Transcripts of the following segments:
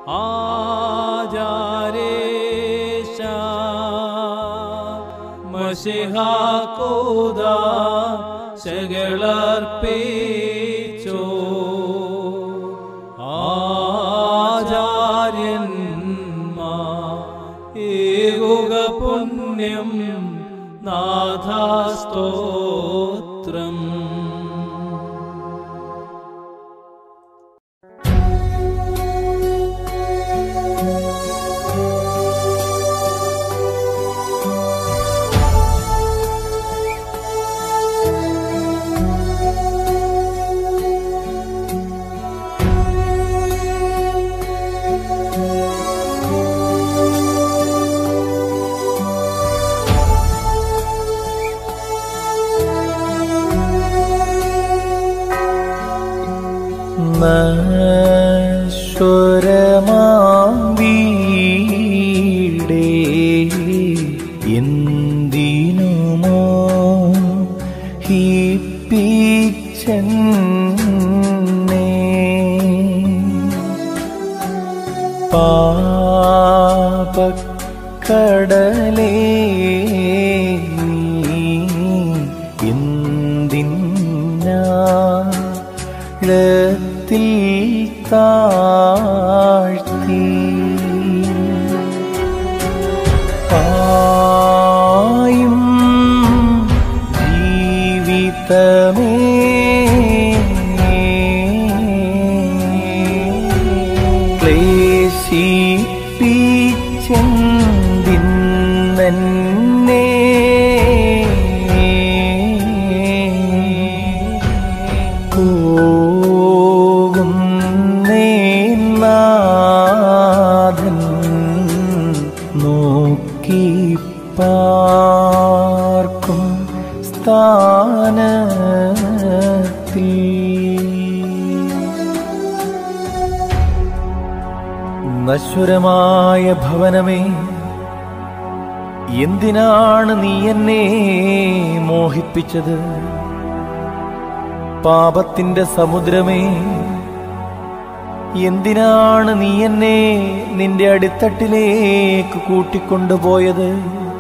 ആചാരേശ മഷിഹാക്കോദ ശകളർപ്പിച്ചോ ആചാര്യന്മാ ഏകുക പുണ്യം നാഥാസ്തോത്രം നശ്വരമാം വീടേ എന്തിനുമോ ഹിപ്പിച്ചെന്നേ പാപക്കടലേ എന്തിനാഴത്തിൽ താഴ്ത്തി പായും ജീവിതമേ ക്ലേശിപ്പിച്ചെന്തിന്നെ പോകും നാഥൻ നോക്കി പാർക്കും സ്ഥാനത്തിൽ നശ്വരമായ ഭവനമേ എന്തിനാണ് നീ എന്നെ മോഹിപ്പിച്ചത് പാപത്തിന്റെ സമുദ്രമേ എന്തിനാണ് നീ എന്നെ നിന്റെ അടിത്തട്ടിലേക്ക് കൂട്ടിക്കൊണ്ടുപോയത്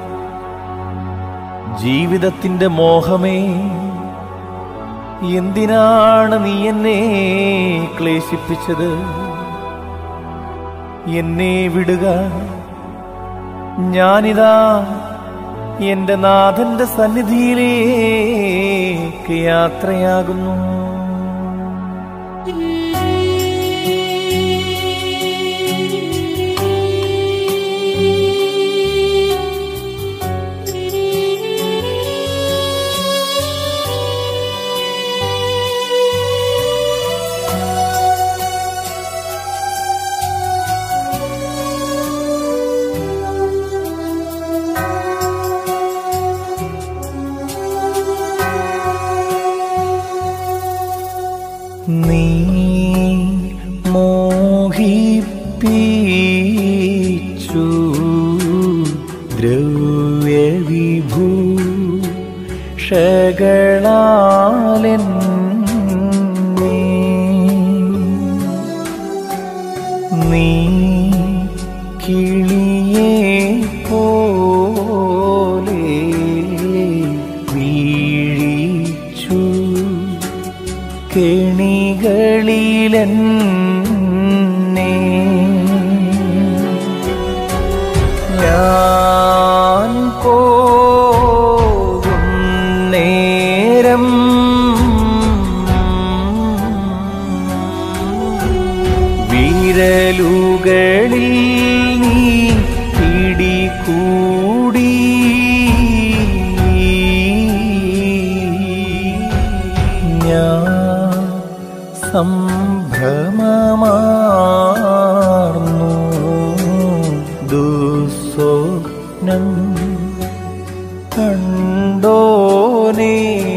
ജീവിതത്തിന്റെ മോഹമേ എന്തിനാണ് നീ എന്നെ ക്ലേശിപ്പിച്ചത് എന്നെ വിടുക ഞാനിതാ എന്റെ നാഥന്റെ സന്നിധിയിലേക്ക് യാത്രയാകുന്നു നീ മോഹിപ്പിച്ചു ദ്രവ്യവിഭൂ ഷകളാലെന്നെ നീ കിളിയെ പോലെ വീഴിച്ചു കെണികളിലെന്നെ ഞാൻ പോകും നേരം വിരലുകളിൽ നീ പിടികൂടി ഞാൻ സംഭ്രമമാർന്നു ദുസ്വപ്നം കണ്ടോനേ